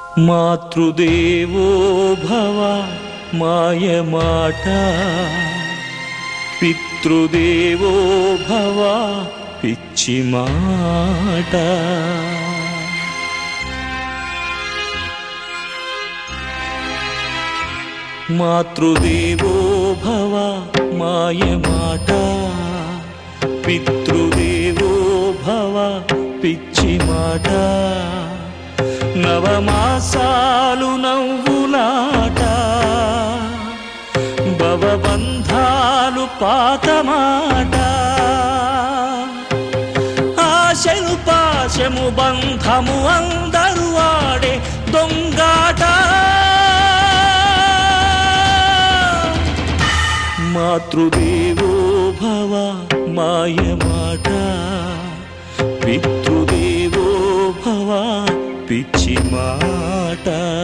మాతృదేవో భవ మాయమాట పితృదేవో భవ పిచ్చి మాట మాతృదేవో భవ మాయమాట పితృదేవో భవ పిచ్చి మాట నవమాసాలు నవ్వులాట భవబంధాలు పాతమాట ఆశలు పాశము బంధము అందరు వాడే దొంగాట మాతృదేవో భవ మాయమాట పితృదేవో భవ పిచ్చి మాట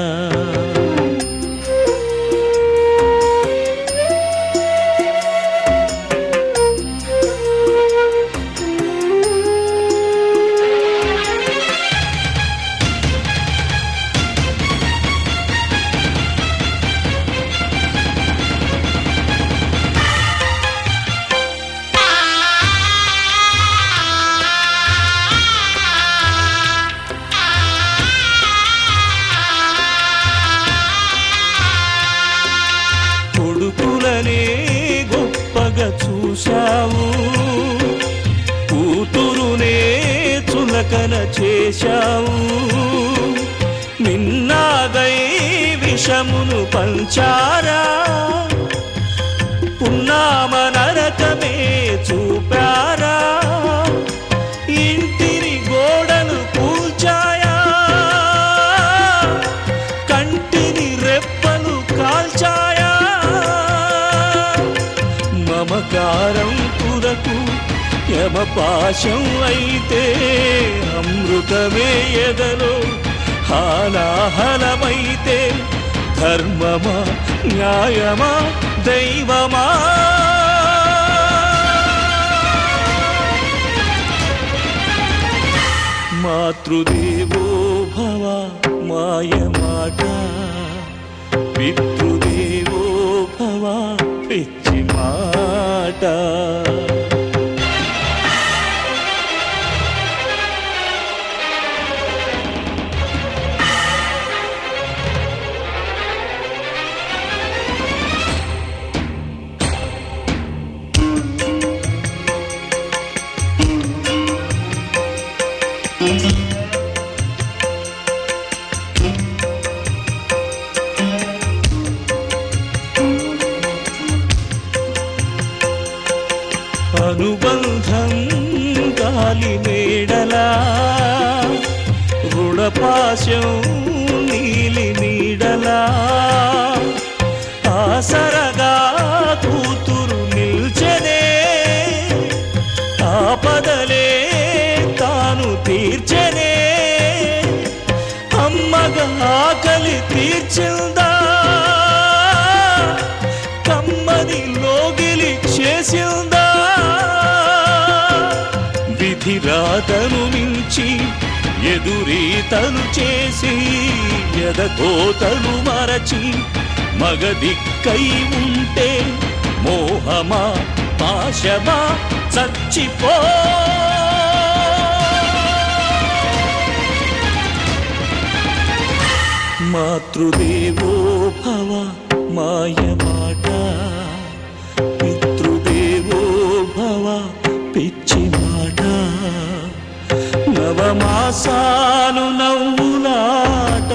కొడుకులనే గొప్పగా చూశావు కూతురునే చులకన చేశావు నిన్నాగై విషమును పంచారా పున్నామ నరకమే చూపారా ఇంటిని గోడలు కూల్చాయా కంటిని రెప్పలు కాల్చాయా మమకారం కురకు యమపాశం అయితే అమృతమే ఎదలో హాలాహలమైతే ధర్మమా న్యాయమా దైవమా మాతృదేవో భవ మాయమాట పితృదేవో భవ పిచ్చి మాట అనుబంధం గాలి మేడలా రుణపాశం నీలి నీడలా ఆసరగా కూతురు నిల్చనే ఆపదలే తాను తీర్చనే అమ్మగా ఆకలి తీర్చిందా కమ్మది లోగిలి చేసిందా విధి రాతను మించి ఎదురీతలు చేసి ఎదగోతలు మరచి మగదిక్కై ఉంటే మోహమా పాశమా చచ్చిపో మాతృదేవో భవ మాయమాట పితృదేవో భవ పిచ్చి మాట నవమాసాలు నవ్వులాట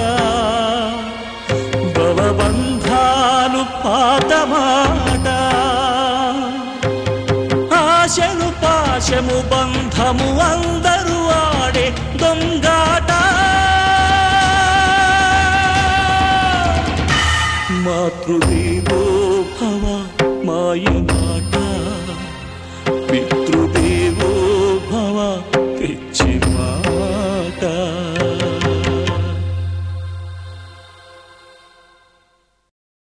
భవబంధాలు పాతమాట ఆశలు పాశము బంధము అందరు